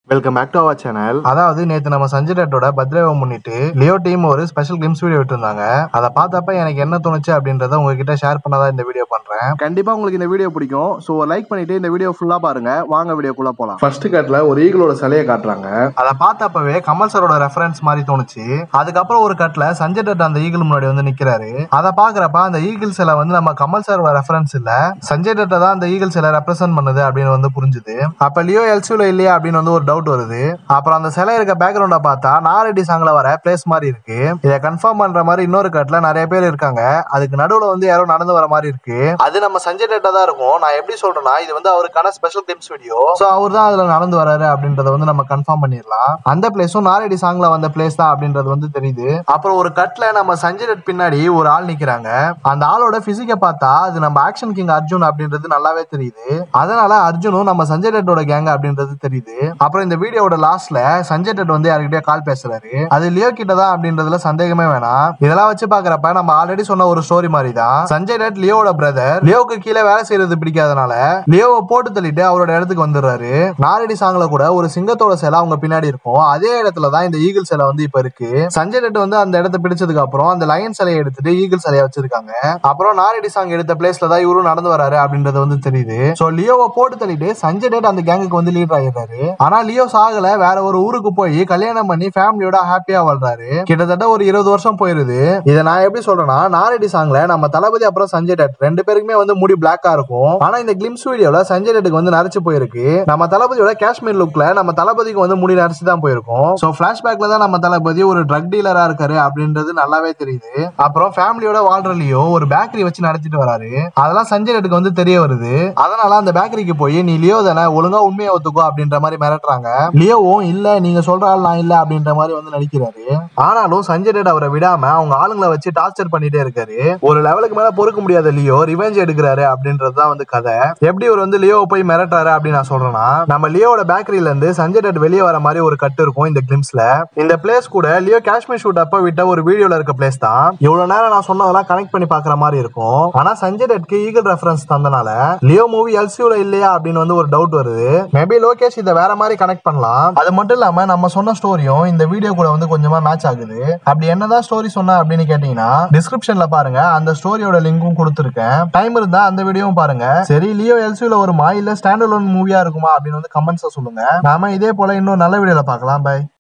welcome back to our channel அதாவது நேத்து நம்ம சஞ்சய் டட்டோட பர்த்டேவை முன்னிட்டு லியோ டீம் ஒரு ஸ்பெஷல் கேம்ஸ் வீடியோ விட்டுருந்தாங்க அதை பார்த்தப்ப எனக்கு என்ன தோணுச்சு அப்படின்றத உங்ககிட்ட ஷேர் பண்ணதா இந்த வீடியோ பண்றேன் கண்டிப்பா உங்களுக்கு இந்த வீடியோ பிடிக்கும் ஸோ லைக் பண்ணிட்டு இந்த வீடியோ ஃபுல்லா பாருங்க வாங்க வீடியோக்குள்ள போலாம் ஃபர்ஸ்ட் கட்ல ஒரு ஈகிளோட சிலையை காட்டுறாங்க அதை பார்த்தப்பவே கமல் சரோட ரெஃபரன்ஸ் மாதிரி தோணுச்சு அதுக்கப்புறம் ஒரு கட்ல சஞ்சய் டட் அந்த ஈகிள் முன்னாடி வந்து நிக்கிறாரு அதை பாக்குறப்ப அந்த ஈகிள் சிலை வந்து நம்ம கமல் சரோட ரெஃபரன்ஸ் இல்ல சஞ்சய் டட்டை தான் அந்த ஈகிள் சிலை ரெப்ரசென்ட் பண்ணுது அப்படின்னு வந்து புரிஞ்சுது அப்ப லியோ எல்சியூல இல்லையா அப்படின்னு வந்து ஒரு டவுட் வருது அப்புறம் அந்த சிலை இருக்க பேக்ரவுண்ட பார்த்தா நாரெட்டி சாங்ல வர பிளேஸ் மாதிரி இருக்கு இதை கன்ஃபார்ம் பண்ற மாதிரி இன்னொரு கட்ல நிறைய பேர் இருக்காங்க அதுக்கு நடுவுல வந்து யாரோ நடந்து வர மாதிரி இருக்கு அது நம்ம சஞ்சய் டட்டா தான் இருக்கும் நான் எப்படி சொல்றேன்னா இது வந்து அவருக்கான ஸ்பெஷல் கேம்ஸ் வீடியோ சோ அவர் தான் அதுல நடந்து வராரு அப்படின்றத வந்து நம்ம கன்ஃபார்ம் பண்ணிடலாம் அந்த பிளேஸும் நாரெட்டி சாங்ல வந்த பிளேஸ் தான் அப்படின்றது வந்து தெரியுது அப்புறம் ஒரு கட்ல நம்ம சஞ்சய் டட் பின்னாடி ஒரு ஆள் நிக்கிறாங்க அந்த ஆளோட பிசிக்க பார்த்தா அது நம்ம ஆக்ஷன் கிங் அர்ஜுன் அப்படின்றது நல்லாவே தெரியுது அதனால அர்ஜுனும் நம்ம சஞ்சய் டட்டோட கேங் அப்படின்றது தெரியுது அப்புறம் இந்த வீடியோவோட லாஸ்ட்ல சஞ்சய் டட் வந்து யாருக்கிட்டே கால் பேசுறாரு அது லியோ கிட்ட தான் அப்படின்றதுல சந்தேகமே வேணாம் இதெல்லாம் வச்சு பாக்குறப்ப நம்ம ஆல்ரெடி சொன்ன ஒரு ஸ்டோரி மாதிரி தான் சஞ்சய் டட் லியோவோட பிரதர் லியோவுக்கு கீழே வேலை செய்யறது பிடிக்காதனால லியோவை போட்டு தள்ளிட்டு அவரோட இடத்துக்கு வந்துடுறாரு நாரடி சாங்ல கூட ஒரு சிங்கத்தோட சிலை அவங்க பின்னாடி இருக்கும் அதே இடத்துல தான் இந்த ஈகிள் சிலை வந்து இப்ப இருக்கு சஞ்சய் டட் வந்து அந்த இடத்த பிடிச்சதுக்கு அப்புறம் அந்த லயன் சிலையை எடுத்துட்டு ஈகிள் சிலையை வச்சிருக்காங்க அப்புறம் நாரடி சாங் எடுத்த பிளேஸ்ல தான் இவரும் நடந்து வராரு அப்படின்றது வந்து தெரியுது சோ லியோவை போட்டு தள்ளிட்டு சஞ்சய் டட் அந்த கேங்குக்கு வந்து லீடர் ஆயிடுறாரு ஆனா லியோ சாகல வேற ஒரு ஊருக்கு போய் கல்யாணம் பண்ணி ஃபேமிலியோட ஹாப்பியா வாழ்றாரு கிட்டத்தட்ட ஒரு இருபது வருஷம் போயிருது இதை நான் எப்படி சொல்றேன்னா நாரடி சாங்ல நம்ம தளபதி அப்புறம் சஞ்சய் டட் ரெண்டு பேருக்குமே வந்து முடி பிளாக்கா இருக்கும் ஆனா இந்த கிளிம்ஸ் வீடியோல சஞ்சய் டட்டுக்கு வந்து நரைச்சு போயிருக்கு நம்ம தளபதியோட காஷ்மீர் லுக்ல நம்ம தளபதிக்கு வந்து முடி நரைச்சு தான் போயிருக்கும் சோ பிளாஷ்பேக்ல தான் நம்ம தளபதி ஒரு ட்ரக் டீலரா இருக்காரு அப்படின்றது நல்லாவே தெரியுது அப்புறம் ஃபேமிலியோட வாழ்றலையோ ஒரு பேக்கரி வச்சு நடத்திட்டு வராரு அதெல்லாம் சஞ்சய் டட்டுக்கு வந்து தெரிய வருது அதனால அந்த பேக்கரிக்கு போய் நீ லியோ தானே ஒழுங்கா உண்மையை ஒத்துக்கோ அப்படின்ற மாதிரி மிரட்டுறாங்க லியோவும் இல்ல நீங்க சொல்ற ஆள் நான் இல்ல அப்படின்ற மாதிரி வந்து நடிக்கிறாரு ஆனாலும் சஞ்சய் டட் அவரை விடாம அவங்க ஆளுங்களை வச்சு டார்ச்சர் பண்ணிட்டே இருக்காரு ஒரு லெவலுக்கு மேல பொறுக்க முடியாத லியோ ரிவெஞ்ச் எடுக்கிறாரு அப்படின்றதுதான் வந்து கதை எப்படி இவர் வந்து லியோவை போய் மிரட்டுறாரு அப்படின்னு நான் சொல்றேன்னா நம்ம லியோவோட பேக்கரியில இருந்து சஞ்சய் டட் வெளியே வர மாதிரி ஒரு கட்டு இருக்கும் இந்த கிளிம்ஸ்ல இந்த பிளேஸ் கூட லியோ காஷ்மீர் ஷூட் அப்ப விட்ட ஒரு வீடியோல இருக்க பிளேஸ் தான் இவ்வளவு நேரம் நான் சொன்னதெல்லாம் கனெக்ட் பண்ணி பாக்குற மாதிரி இருக்கும் ஆனா சஞ்சய் டட்க்கு ஈகிள் ரெஃபரன்ஸ் தந்தனால லியோ மூவி எல்சியூல இல்லையா அப்படின்னு வந்து ஒரு டவுட் வருது மேபி லோகேஷ் இதை வேற மாதிரி கனெக்ட் பண்ணலாம் அது மட்டும் இல்லாம நம்ம சொன்ன ஸ்டோரியும் இந்த வீடியோ கூட வந்து கொஞ்சமா மேட்ச் ஆகுது அப்படி என்னதான் ஸ்டோரி சொன்ன அப்படின்னு கேட்டீங்கன்னா டிஸ்கிரிப்ஷன்ல பாருங்க அந்த ஸ்டோரியோட லிங்க்கும் கொடுத்துருக்கேன் டைம் இருந்தா அந்த வீடியோவும் பாருங்க சரி லியோ எல்சியூல வருமா இல்ல ஸ்டாண்ட் அலோன் மூவியா இருக்குமா அப்படின்னு வந்து கமெண்ட்ஸ் சொல்லுங்க நாம இதே போல இன்னும் நல்ல வீடியோல பார்க்கலாம் பை